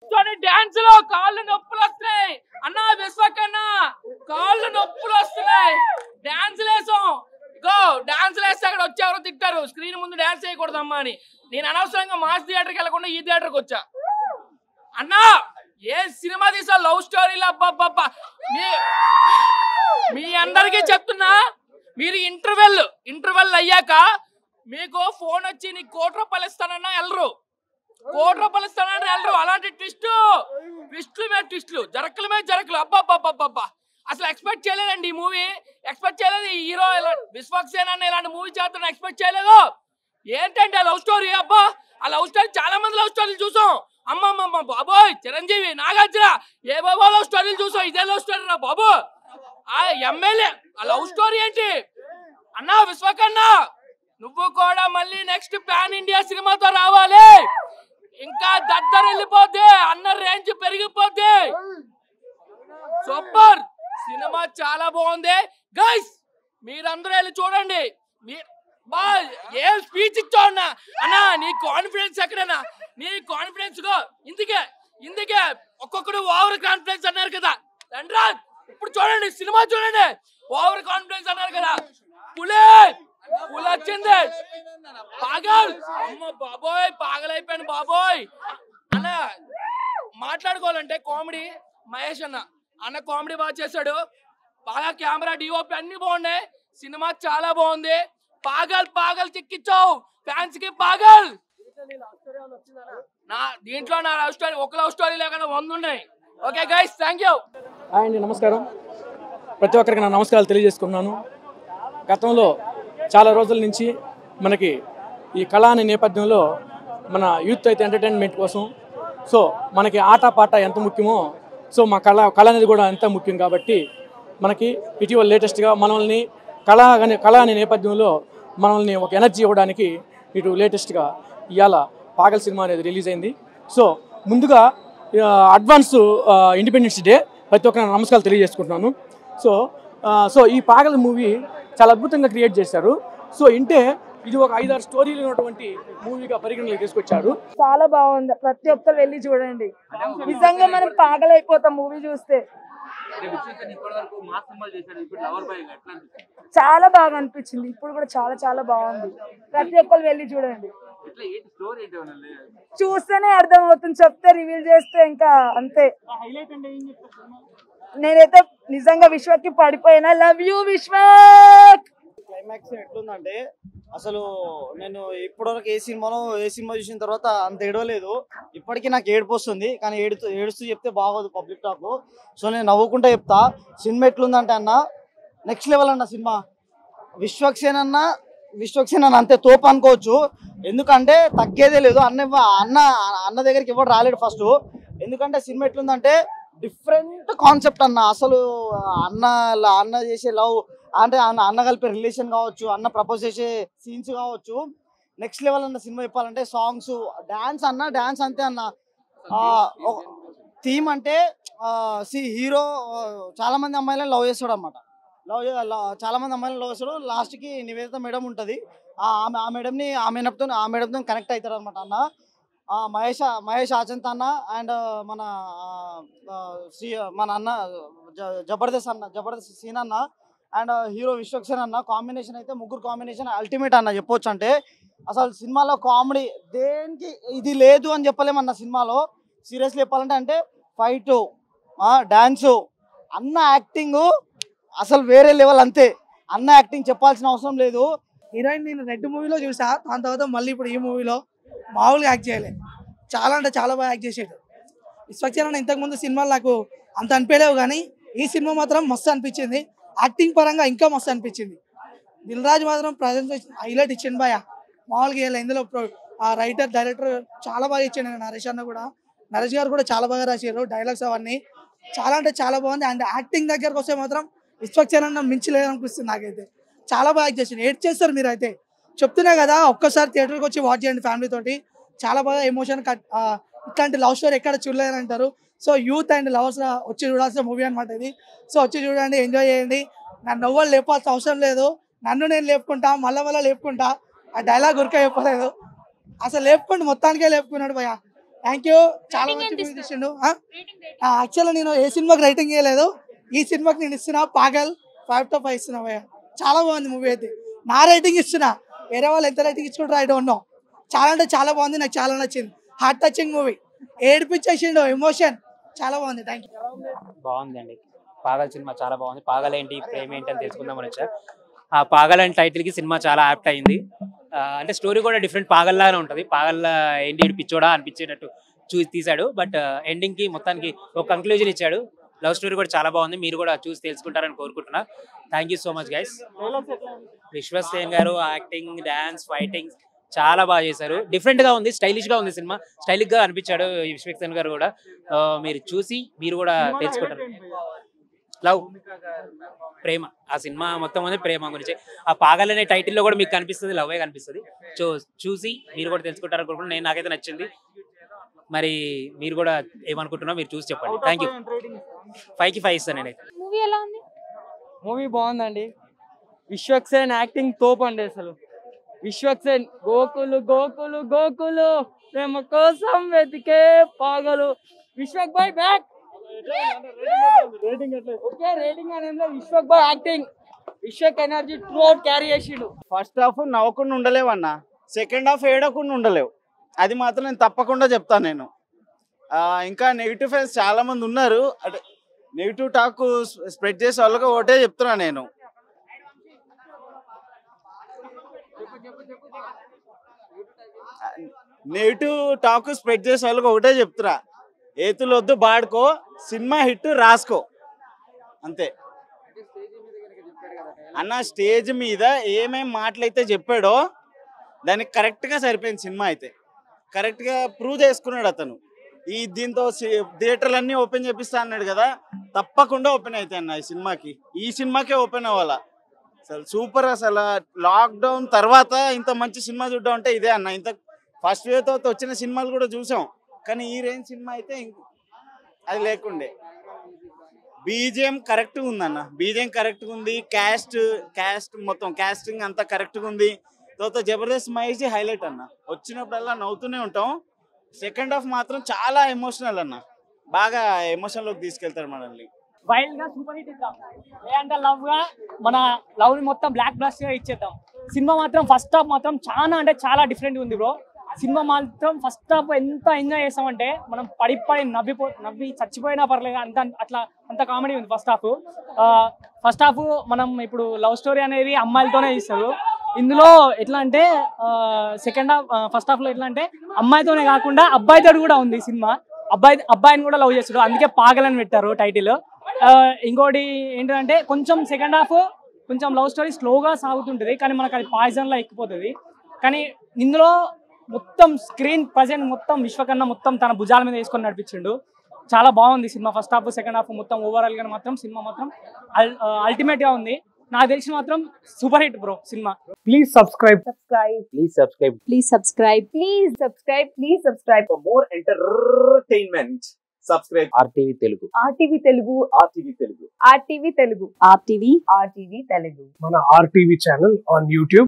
కూర్చొని డాన్స్ లో కాళ్ళు నొప్పులు వస్తున్నాయి అన్నా విశ్వకన్నా కాళ్ళు నొప్పులు వస్తున్నాయి డాన్స్ లేసాం గో డాన్స్ వేస్తే అక్కడ వచ్చేవారు తిట్టారు స్క్రీన్ ముందు డాన్స్ చేయకూడదమ్మా అని నేను అనవసరంగా మాస్ థియేటర్కి వెళ్ళకుండా ఈ థియేటర్కి వచ్చా అన్నా ఏ సినిమా తీసా లవ్ స్టోరీలు అబ్బాబ్బా మీ మీ అందరికీ చెప్తున్నా మీరు ఇంటర్వెల్ ఇంటర్వెల్ అయ్యాక మీకు ఫోన్ వచ్చి నీకు కోటి రూపాయలు ఇస్తానన్నా వెళ్ళరు కోటి రూపాయలు ఇస్తానన్నా వెళ్ళరు అలాంటి ట్విస్ట్ ట్విస్టులు మీద ట్విస్టులు జరకల మీద జరకలు అబ్బాబ్బాబ్బా అసలు ఎక్స్పెక్ట్ చేయలేదండి ఈ మూవీ ఎక్స్పెక్ట్ చేయలేదు ఈ హీరో ఇలా విశ్వక్సేన్ అన్న ఇలాంటి మూవీ చేస్తాను ఎక్స్పెక్ట్ చేయలేదు ఏంటంటే ఆ లవ్ స్టోరీ అబ్బా ఆ లవ్ స్టోరీ చాలా మంది లవ్ స్టోరీలు చూసాం అమ్మమ్మమ్మ బాబోయ్ చిరంజీవి నాగార్జున ఏ బాబా లవ్ స్టోరీలు చూసాం ఇదే లవ్ స్టోరీ రా బాబు ఆ ఎమ్మెల్యే ఆ లవ్ స్టోరీ ఏంటి అన్నా విశ్వకన్నా నువ్వు కూడా మళ్ళీ నెక్స్ట్ పాన్ ఇండియా సినిమాతో రావాలి ఇంకా దద్దరు వెళ్ళిపోద్ది అన్న రేంజ్ పెరిగిపోద్ది సూపర్ సినిమా చాలా బాగుంది గైస్ మీరందరూ వెళ్ళి చూడండి మీ బా ఏం స్పీచ్ ఇచ్చావు అన్న అన్నా నీ కాన్ఫిడెన్స్ ఎక్కడన్నా నీ కాన్ఫిడెన్స్ గో ఇందుకే ఇందుకే ఒక్కొక్కడు ఓవర్ కాన్ఫిడెన్స్ అన్నారు కదా రండ్రా ఇప్పుడు చూడండి సినిమా చూడండి ఓవర్ కాన్ఫిడెన్స్ అన్నారు కదా పులే పులి వచ్చింది పాగల్ అమ్మ బాబోయ్ పాగలైపోయాను బాబోయ్ అన్న మాట్లాడుకోవాలంటే కామెడీ మహేష్ అన్న అన్న కామెడీ బాగా చేశాడు బాగా కెమెరా డిఓపి అన్ని బాగున్నాయి సినిమా చాలా బాగుంది పాగల్ పాగల్ చిక్కిచ్చావు ఫ్యాన్స్ కి పాగల్ నా దీంట్లో నా లవ్ స్టోరీ ఒక లవ్ స్టోరీ లేకుండా వంద ఉన్నాయి okay guys thank you hi అండి నమస్కారం ప్రతి ఒక్కరికి నా నమస్కారాలు తెలియజేసుకున్నాను గతంలో చాలా రోజుల నుంచి మనకి ఈ కళ అనే నేపథ్యంలో మన యూత్ అయితే ఎంటర్టైన్మెంట్ కోసం సో మనకి ఆట పాట ఎంత ముఖ్యమో సో మా కళ కళ అనేది కూడా అంత ముఖ్యం కాబట్టి మనకి ఇటీవల లేటెస్ట్గా మనల్ని కళ అనే కళ అనే నేపథ్యంలో మనల్ని ఒక ఎనర్జీ ఇవ్వడానికి ఇటు లేటెస్ట్గా ఇవాళ పాగల్ సినిమా అనేది రిలీజ్ అయింది సో ముందుగా ఆ, అడ్వాన్స్ ఆ, ఇండిపెండెన్స్ డే ప్రతి ఒక్క నమస్కారాలు తెలియజేసుకుంటున్నాను సో ఆ, సో ఈ పాగల్ మూవీ చాలా అద్భుతంగా క్రియేట్ చేశారు సో ఇంటే ఇది ఒక ఐదారు స్టోరీలు ఉన్నటువంటి మూవీగా పరిగణలోకి తీసుకొచ్చారు చాలా బాగుంది ప్రతి ఒక్కరు వెళ్ళి చూడండి నిజంగా మనం పాగలైపోతాం మూవీ చూస్తే చాలా బాగా అనిపించింది ఇప్పుడు కూడా చాలా చాలా బాగుంది ప్రతి ఒక్కరు వెళ్ళి చూడండి చూస్తేనే అర్థం అవుతుంది చెప్తే రివీల్ చేస్తే ఇంకా అంతే నేనైతే నిజంగా విశ్వకి పడిపోయినా లవ్ యూ విశ్వక్ క్లైమాక్స్ ఎట్లుందంటే అసలు నేను ఇప్పటివరకు ఏ సినిమాలో ఏ సినిమా చూసిన తర్వాత అంత ఏడవలేదు ఇప్పటికీ నాకు ఏడుపు వస్తుంది కానీ ఏడుతూ ఏడుస్తూ చెప్తే బాగోదు పబ్లిక్ టాక్ సో నేను నవ్వుకుంటా చెప్తా సినిమా ఎట్లుందంటే అన్న నెక్స్ట్ లెవెల్ అన్న సినిమా విశ్వక్సేన్ అన్న విశ్వక్సేన్ అన్న అంతే తోపు అనుకోవచ్చు ఎందుకంటే తగ్గేదే లేదు అన్న ఇవ్వ- అన్న అన్న దగ్గరికి ఎవరు రాలేడు ఫస్ట్ ఎందుకంటే సినిమా ఎట్లుందంటే డిఫరెంట్ కాన్సెప్ట్ అన్న అసలు అన్న అన్న చేసే లవ్ అంటే అన్న అన్న కలిపే రిలేషన్ కావచ్చు అన్న ప్రపోజ్ చేసే సీన్స్ కావచ్చు నెక్స్ట్ లెవెల్ అన్న సినిమా చెప్పాలంటే సాంగ్స్ డాన్స్ అన్న డాన్స్ అంతే అన్న థీమ్ అంటే సి హీరో చాలా మంది అమ్మాయిలను లవ్ చేస్తాడు అనమాట లవ్ చాలా మంది అమ్మాయిలను లవ్ చేస్తాడు లాస్ట్ కి నివేదిత మేడం ఉంటది ఆ ఆమె ఆ మేడంని ఆ మేడంతో ఆ మేడంతో కనెక్ట్ అవుతాడు అనమాట అన్న ఆ మహేష్ మహేష్ ఆచంత్ అన్న అండ్ మన ఆ, ఆ, శ్రీ మన అన్న జ- జబర్దస్త్ అన్న జబర్దస్త్ సీన్ అన్న అండ్ హీరో విశ్వక్సేన్ అన్న కాంబినేషన్ అయితే ముగ్గురు కాంబినేషన్ అల్టిమేట్ అన్న చెప్పొచ్చు అంటే అసలు సినిమాలో కామెడీ దేనికి ఇది లేదు అని చెప్పలేమన్న సినిమాలో సీరియస్లీ చెప్పాలంటే అంటే ఫైట్ డాన్సు అన్న యాక్టింగ్ అసలు వేరే లెవెల్ అంతే అన్న యాక్టింగ్ చెప్పాల్సిన అవసరం లేదు హీరోయిన్ నేను రెడ్ మూవీలో చూసా దాని తర్వాత మళ్ళీ ఇప్పుడు ఈ మూవీలో మామూలుగా యాక్ట్ చేయలే చాలా అంటే చాలా బాగా యాక్ట్ చేసాడు విశ్వక్సేన్ ఇంతకుముందు సినిమాలు నాకు అంత అనిపించలేవు కానీ ఈ సినిమా మాత్రం మస్తు అనిపించింది యాక్టింగ్ పరంగా ఇంకా మస్తు అనిపించింది దిల్ రాజు మాత్రం ప్రజెంటేషన్ హైలైట్ ఇచ్చింది బాయ్ మామూలుగా ఇలా ఇందులో ప్రొ- ఆ రైటర్ డైరెక్టర్ చాలా బాగా ఇచ్చిండు నరేష్ అన్న కూడా నరేష్ గారు కూడా చాలా బాగా రాశారు డైలాగ్స్ అవన్నీ చాలా అంటే చాలా బాగుంది అండ్ యాక్టింగ్ దగ్గరకు వస్తే మాత్రం విశ్వక్సేన్ అన్న మించి లేదనిపిస్తుంది నాకైతే చాలా బాగా యాక్ట్ చేసిండు ఏడ్ చేస్తారు మీరు అయితే చెప్తున్నా కదా ఒక్కసారి థియేటర్కి వచ్చి వాచ్ చేయండి ఫ్యామిలీ తోటి చాలా బాగా ఎమోషన్ కట్ ఆ, ఇట్లాంటి లవ్ స్టోరీ ఎక్కడ చూడలేదని అంటారు సో యూత్ అండ్ లవర్స్ వచ్చి చూడాల్సిన మూవీ అనమాట ఇది సో వచ్చి చూడండి ఎంజాయ్ చేయండి నన్ను ఎవ్వరు లేపాల్సిన అవసరం లేదు నన్ను నేను లేపుకుంటా మళ్ళా మళ్ళీ లేపుకుంటా ఆ డైలాగ్ ఉరిక చెప్పలేదు అసలు లేపుకుంటూ మొత్తానికే లేపుకున్నాడు భయ థ్యాంక్ యూ చాలా Rating మంచి ఎంత మూవీ ఇస్తారు? తీసిండు యాక్చువల్గా నేను ఏ సినిమాకి రైటింగ్ చేయలేదు ఈ సినిమాకి నేను ఇస్తున్నా పాగల్ ఫైవ్ టు ఫైవ్ ఇస్తున్నా భయ్య చాలా బాగుంది మూవీ అయితే నా రైటింగ్ ఇస్తున్నా వేరే వాళ్ళు ఎంత రైటింగ్ ఇచ్చుకుంటారో ఐ డోంట్ నో చాలా అంటే చాలా బాగుంది నాకు చాలా నచ్చింది హార్ట్ టచింగ్ మూవీ ఏడిపించేసిండు ఎమోషన్ చాలా బాగుంది థ్యాంక్ యూ బాగుందండి పాగల్ సినిమా చాలా బాగుంది పాగల్ ఏంటి ప్రేమ ఏంటి అని తెలుసుకుందామని వచ్చా ఆ పాగల్ అనే టైటిల్ కి సినిమా చాలా యాప్ట్ అయింది ఆ, అంటే స్టోరీ కూడా డిఫరెంట్ పాగల్ లాగానే ఉంటుంది పాగల్ ఏంటి ఈడు పిచ్చోడా అనిపించేటట్టు చూసి తీశాడు బట్ ఎండింగ్ కి మొత్తానికి ఒక కంక్లూజన్ ఇచ్చాడు లవ్ స్టోరీ కూడా చాలా బాగుంది మీరు కూడా చూసి తెలుసుకుంటారని కోరుకుంటున్నా thank you so much guys Vishwaksen గారు యాక్టింగ్ డాన్స్ ఫైటింగ్ చాలా బాగా చేశారు డిఫరెంట్ గా ఉంది స్టైలిష్ గా ఉంది సినిమా స్టైలిష్ గా అనిపించాడు విశ్వక్ సేన్ గారు కూడా ఆ, మీరు చూసి మీరు కూడా తెలుసుకుంటారు లవ్ ప్రేమ ఆ సినిమా మొత్తం ఉంది ప్రేమ గురించి ఆ పాగల్ అనే టైటిల్లో కూడా మీకు కనిపిస్తుంది లవ్వే కనిపిస్తుంది సో చూసి మీరు కూడా తెలుసుకుంటారు అనుకుంటున్నాను నేను నాకైతే నచ్చింది మరి మీరు కూడా ఏమనుకుంటున్నా మీరు చూసి చెప్పండి థ్యాంక్ యూ ఫైవ్ కి ఫైవ్ ఇస్తాను నేనైతే మూవీ ఎలా ఉంది మూవీ బాగుందండి విశ్వక్సేన్ యాక్టింగ్ తోపు అండి అసలు విశ్వక్సేన్ గోకులు గోకులు గోకులు ప్రేమ కోసం వెతికే పాగలు Vishwak boy back okay rating అనేది Vishwak boy acting Vishwak energy throughout carry చేసిండు ఫస్ట్ హాఫ్ నవ్వకుండా ఉండలేవు అన్న సెకండ్ హాఫ్ ఏడకుండా ఉండలేవు అది మాత్రం నేను తప్పకుండా చెప్తాను నేను ఆ, ఇంకా నెగిటివ్ ఫ్యాన్స్ చాలా మంది ఉన్నారు అంటే నెగిటివ్ టాక్ స్ప్రెడ్ చేసే వాళ్ళకి ఒకటే చెప్తున్నా నేను నెగిటివ్ టాక్ స్ప్రెడ్ చేసే వాళ్ళకి ఒకటే చెప్తున్నా ఏతులు వద్దు బాడుకో సినిమా హిట్ రాసుకో అంతే అన్న స్టేజ్ మీద ఏమేం మాటలైతే చెప్పాడో దానికి కరెక్ట్గా సరిపోయింది సినిమా అయితే కరెక్ట్గా ప్రూవ్ చేసుకున్నాడు అతను ఈ దీంతో థియేటర్లు అన్నీ ఓపెన్ చేపిస్తా అన్నాడు కదా తప్పకుండా ఓపెన్ అవుతాయి అన్న ఈ సినిమాకి ఈ సినిమాకే ఓపెన్ అవ్వాలా అసలు సూపర్ అసలు లాక్డౌన్ తర్వాత ఇంత మంచి సినిమా చూడడం అంటే ఇదే అన్న ఇంత ఫస్ట్ వేవ్తో వచ్చిన సినిమాలు కూడా చూసాం కానీ ఈ రేంజ్ సినిమా అయితే ఇంక- అది లేకుండే బీజిఎం కరెక్ట్గా ఉందన్న బీజిఎం కరెక్ట్గా ఉంది క్యాస్ట్ క్యాస్ట్ మొత్తం క్యాస్టింగ్ అంతా కరెక్ట్గా ఉంది తర్వాత జబర్దస్త్ మహేష్ హైలైట్ అన్న వచ్చినప్పుడల్లా నవ్వుతూనే ఉంటాం సెకండ్ హాఫ్ మాత్రం చాలా ఎమోషనల్ అన్న బాగా ఎమోషన్లోకి తీసుకెళ్తారు మనల్ని వైల్డ్ గా సూపర్ హిట్ ఇద్దాం లేదంటే లవ్ గా మన లవ్ ని మొత్తం బ్లాక్ బ్లాస్ట్ గా ఇచ్చేద్దాం సినిమా మాత్రం ఫస్ట్ హాఫ్ మాత్రం చాలా అంటే చాలా డిఫరెంట్ ఉంది బ్రో సినిమా మాత్రం ఫస్ట్ హాఫ్ ఎంత ఎంజాయ్ చేస్తామంటే మనం పడి పడి నవ్విపో నవ్వి చచ్చిపోయినా పర్లేదు అంత అట్లా అంత కామెడీ ఉంది ఫస్ట్ హాఫ్ ఫస్ట్ హాఫ్ మనం ఇప్పుడు లవ్ స్టోరీ అనేది అమ్మాయిలతోనే ఇస్తారు ఇందులో ఎట్లా అంటే సెకండ్ హాఫ్ ఫస్ట్ హాఫ్ లో ఎట్లా అంటే అమ్మాయితోనే కాకుండా అబ్బాయితో కూడా ఉంది సినిమా అబ్బాయి అబ్బాయిని కూడా లవ్ చేస్తాడు అందుకే పాగలని పెట్టారు టైటిల్ ఇంకోటి ఏంటంటే కొంచెం సెకండ్ హాఫ్ కొంచెం లవ్ స్టోరీ స్లోగా సాగుతుంటుంది కానీ మనకు అది పాయిజన్ లా ఎక్కిపోతుంది కానీ ఇందులో మొత్తం స్క్రీన్ ప్రజెంట్ మొత్తం విశ్వకన్నా మొత్తం తన భుజాల మీద వేసుకొని నడిపించిండు చాలా బాగుంది cinema first half second half మొత్తం ఓవరాల్ గా మాత్రం సినిమా మాత్రం అల్టిమేట్ గా ఉంది నాకు తెలిసి మాత్రం super hit bro cinema please subscribe subscribe please subscribe please subscribe please subscribe please subscribe For more entertainment, subscribe RTV Telugu RTV Telugu RTV Telugu. RTV Telugu RTV RTV Telugu మన ఆర్టీవీ ఛానల్ ఆన్ యూట్యూబ్